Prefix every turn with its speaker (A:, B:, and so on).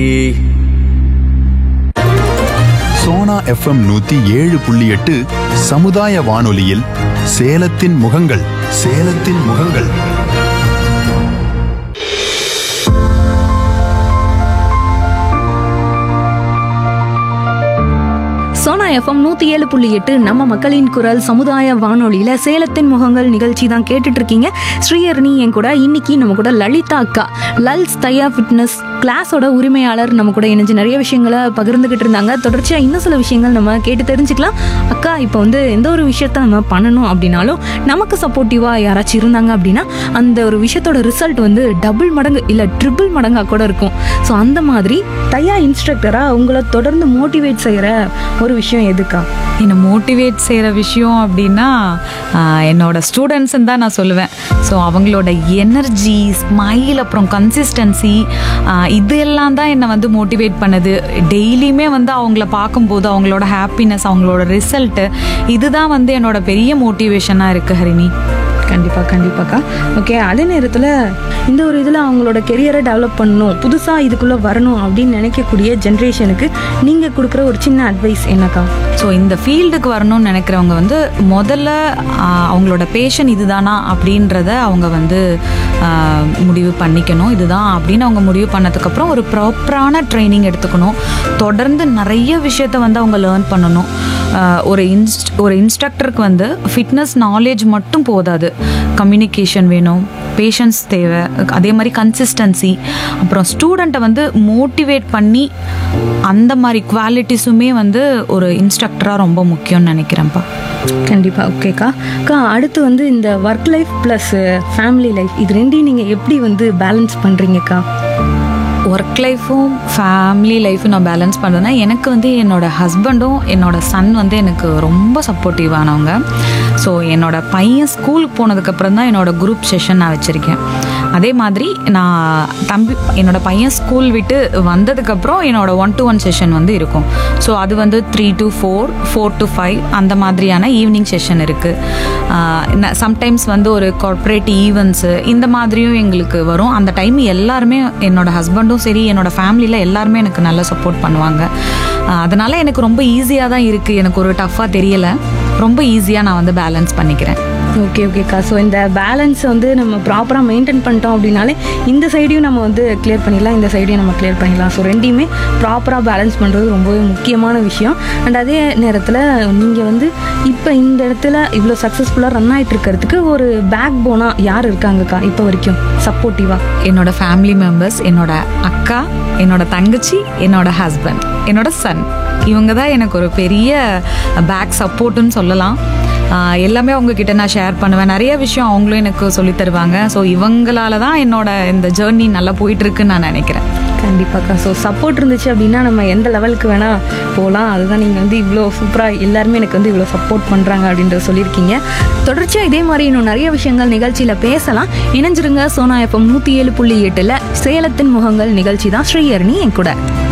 A: Sona FM நூத்தி ஏழு புள்ளி எட்டு சமுதாய வானொலியில் சேலத்தின் முகங்கள் சேலத்தின் முகங்கள்
B: சோனா எஃப்எம் நூத்தி ஏழு புள்ளி எட்டு நம்ம மக்களின் குரல் சமுதாய வானொலியில சேலத்தின் முகங்கள் நிகழ்ச்சி தான் கேட்டுட்டு இருக்கீங்க ஸ்ரீஹரணி என் கூட இன்னைக்கு நம்ம கூட லலிதா அக்கா லல்ஸ் தயா ஃபிட்னஸ் கிளாஸோட உரிமையாளர் நம்ம கூட இணைஞ்சு நிறைய விஷயங்களை பகிர்ந்துகிட்டு இருந்தாங்க தொடர்ச்சியா இன்னும் சில விஷயங்கள் நம்ம கேட்டு தெரிஞ்சுக்கலாம் அக்கா இப்போ வந்து எந்த ஒரு விஷயத்த நம்ம பண்ணணும் அப்படின்னாலும் நமக்கு சப்போர்ட்டிவா யாராச்சும் இருந்தாங்க அப்படின்னா அந்த ஒரு விஷயத்தோட ரிசல்ட் வந்து டபுள் மடங்கு இல்ல ட்ரிபிள் மடங்கா கூட இருக்கும் ஸோ அந்த மாதிரி தையா இன்ஸ்ட்ரக்டரா உங்களை தொடர்ந்து மோட்டிவேட் செய்யற ஒரு விஷயம் எதுக்கா
C: என்னை மோட்டிவேட் செய்கிற விஷயம் அப்படின்னா ஆஹ், என்னோட ஸ்டூடெண்ட்ஸ்ன்னு தான் நான் சொல்லுவேன் ஸோ அவங்களோட எனர்ஜி ஸ்மைல் அப்புறம் கன்சிஸ்டன்சி இது எல்லாம் தான் என்னை வந்து மோட்டிவேட் பண்ணுது டெய்லியுமே வந்து அவங்கள பார்க்கும்போது அவங்களோட ஹாப்பினஸ் அவங்களோட ரிசல்ட்டு இதுதான் வந்து என்னோட பெரிய மோட்டிவேஷனாக இருக்குது ஹரிணி
B: கண்டிப்பா கண்டிப்பாக்கா ஓகே அதே நேரத்தில் இந்த ஒரு இதில் அவங்களோட கெரியரை டெவலப் பண்ணணும் புதுசாக இதுக்குள்ளே வரணும் அப்படின்னு நினைக்கக்கூடிய ஜென்ரேஷனுக்கு நீங்கள் கொடுக்குற ஒரு சின்ன அட்வைஸ் என்னக்கா
C: ஸோ இந்த ஃபீல்டுக்கு வரணும்னு நினைக்கிறவங்க வந்து முதல்ல ஆஹ், அவங்களோட பேஷன் இதுதானா அப்படின்றத அவங்க வந்து ஆஹ், முடிவு பண்ணிக்கணும் இதுதான் அப்படின்னு அவங்க முடிவு பண்ணதுக்கப்புறம் ஒரு ப்ராப்பரான ட்ரைனிங் எடுத்துக்கணும் தொடர்ந்து நிறைய விஷயத்த வந்து அவங்க லேர்ன் பண்ணணும் ஆஹ், ஒரு இன்ஸ்ட் ஒரு இன்ஸ்ட்ரக்டருக்கு வந்து ஃபிட்னஸ் நாலேஜ் மட்டும் போதாது கம்யூனிகேஷன் வேணும் பேஷன்ஸ் தேவை அதே மாதிரி கன்சிஸ்டன்சி அப்புறம் ஸ்டூடெண்ட்டை வந்து மோட்டிவேட் பண்ணி அந்த மாதிரி குவாலிட்டிஸுமே வந்து ஒரு இன்ஸ்ட்ரக்டராக ரொம்ப முக்கியம்னு நினைக்கிறேன்ப்பா
B: கண்டிப்பாக ஓகேக்கா அக்கா அடுத்து வந்து இந்த work life plus family life இது ரெண்டையும் நீங்கள் எப்படி வந்து பேலன்ஸ் பண்ணுறீங்கக்கா
C: ஒர்க் லைஃப்பும் ஃபேமிலி லைஃப்பும் நான் பேலன்ஸ் பண்ணுறேன்னா எனக்கு வந்து என்னோட ஹஸ்பண்டும் என்னோட சன் வந்து எனக்கு ரொம்ப சப்போர்ட்டிவானவங்க ஸோ என்னோட பையன் ஸ்கூலுக்கு போனதுக்கப்புறம் தான் என்னோட குரூப் செஷன் நான் வச்சுருக்கேன் அதே மாதிரி நான் தம்பி என்னோட பையன் ஸ்கூல் விட்டு வந்ததுக்கப்புறம் என்னோட ஒன் டு ஒன் செஷன் வந்து இருக்கும் ஸோ அது வந்து three to four four to five அந்த மாதிரியான ஈவினிங் செஷன் இருக்குது சம்டைம்ஸ் வந்து ஒரு கார்ப்பரேட் ஈவெண்ட்ஸு இந்த மாதிரியும் எங்களுக்கு வரும் அந்த டைம் எல்லாருமே என்னோட ஹஸ்பண்டும் சரி என்னோட ஃபேமிலியில் எல்லாருமே எனக்கு நல்லா சப்போர்ட் பண்ணுவாங்க ஆஹ் அதனால எனக்கு ரொம்ப ஈஸியாக தான் இருக்குது எனக்கு ஒரு டஃப்பாக தெரியலை ரொம்ப ஈஸியாக நான் வந்து பேலன்ஸ் பண்ணிக்கிறேன்
B: ஓகே ஓகேக்கா ஸோ இந்த பேலன்ஸை வந்து நம்ம ப்ராப்பராக மெயின்டைன் பண்ணிட்டோம் அப்படின்னாலே இந்த சைடையும் நம்ம வந்து கிளியர் பண்ணிடலாம் இந்த சைடையும் நம்ம கிளியர் பண்ணிடலாம் ஸோ ரெண்டையுமே ப்ராப்பராக பேலன்ஸ் பண்ணுறது ரொம்பவே முக்கியமான விஷயம் அண்ட் அதே நேரத்தில் நீங்கள் வந்து இப்போ இந்த இடத்துல இவ்வளோ சக்ஸஸ்ஃபுல்லாக ரன் ஆகிட்டு இருக்கிறதுக்கு ஒரு பேக் போனாக யார் இருக்காங்கக்கா இப்போ வரைக்கும் சப்போர்ட்டிவாக
C: என்னோட ஃபேமிலி மெம்பர்ஸ் என்னோட அக்கா என்னோட தங்கச்சி என்னோட ஹஸ்பண்ட் என்னோட சன் இவங்க தான் எனக்கு ஒரு பெரிய பேக் சப்போர்ட்டுன்னு சொல்லலாம் ஆஹ் எல்லாமே அவங்கக்கிட்ட நான் ஷேர் பண்ணுவேன் நிறைய விஷயம் அவங்களும் எனக்கு சொல்லித் தருவாங்க ஸோ இவங்களால தான் என்னோட இந்த ஜேர்னி நல்லா போயிட்டு இருக்குன்னு நான் நினைக்கிறேன்
B: கண்டிப்பாக்கா ஸோ சப்போர்ட் இருந்துச்சு அப்படின்னா நம்ம எந்த லெவலுக்கு வேணால் போகலாம் அதுதான் நீங்கள் வந்து இவ்வளோ சூப்பராக எல்லாருமே எனக்கு வந்து இவ்வளோ சப்போர்ட் பண்ணுறாங்க அப்படின்றத சொல்லியிருக்கீங்க தொடர்ச்சியாக இதே மாதிரி இன்னும் நிறைய விஷயங்கள் நிகழ்ச்சியில் பேசலாம் இணைஞ்சிருங்க சோனா எஃப்எம் நூற்றி ஏழு புள்ளி எட்டில் சேலத்தின் முகங்கள் நிகழ்ச்சி தான் ஸ்ரீஹரணி என் கூட